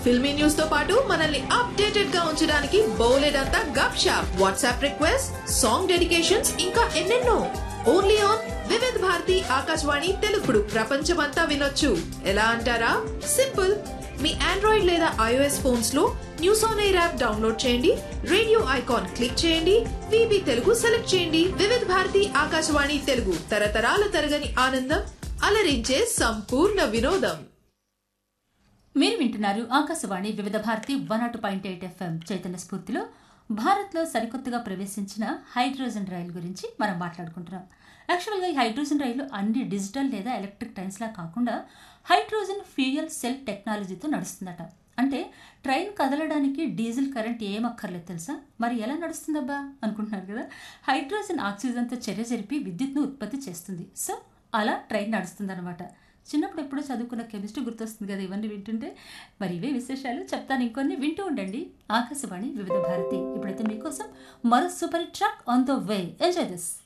filmy news తో పాటు మనల్ని అప్డేటెడ్ గా ఉంచడానికి బోలెడంతా గప్ షాప్ వాట్సాప్ రిక్వెస్ట్ సాంగ్ డెడికేషన్స్ ఇంకా ఎన్నెన్నో ఓన్లీ ఆన్ వివిధ్ భారతి ఆకాశవాణి తెలుగుడు ప్రపంచమంతా వినొచ్చు ఎలా అంటారా సింపుల్ మీ ఆండ్రాయిడ్ లేదా ఐఓఎస్ ఫోన్స్ లో news on air app download చేయండి రేడియో ఐకాన్ క్లిక్ చేయండి విబి తెలుగు సెలెక్ట్ చేయండి వివిధ భారతి ఆకాశవాణి తెలుగు తరతరాల తరగని ఆనందం అలరించే సంపూర్ణ వినోదం మీరు వింటున్నారు Akashvani Vividh Bharati one nought point eight FM చైతన్య స్ఫూర్తిలో భారత్లో సరికొత్తగా ప్రవేశించిన హైడ్రోజన్ రైలు గురించి మనం మాట్లాడుకుంటున్నాం యాక్చువల్గా ఈ హైడ్రోజన్ రైలు అన్ని డిజిటల్ లేదా ఎలక్ట్రిక్ ట్రైన్స్లా కాకుండా హైడ్రోజన్ ఫ్యూయల్ సెల్ టెక్నాలజీతో నడుస్తుందట అంటే ట్రైన్ కదలడానికి డీజిల్ కరెంట్ ఏం అక్కర్లేదు తెలుసా మరి ఎలా నడుస్తుందబ్బా అనుకుంటున్నారు కదా హైడ్రోజన్ ఆక్సిజన్తో చర్య జరిపి విద్యుత్ను ఉత్పత్తి చేస్తుంది సో అలా ట్రైన్ నడుస్తుందన్నమాట చిన్నప్పుడు ఎప్పుడో చదువుకున్న కెమిస్ట్రీ గుర్తొస్తుంది కదా ఇవన్నీ వింటుంటే మరి ఇవే విశేషాలు చెప్తాను ఇంకొన్ని వింటూ ఉండండి ఆకాశవాణి వివిధ భారతి ఇప్పుడైతే మీకోసం మరో super track on the way enjoy this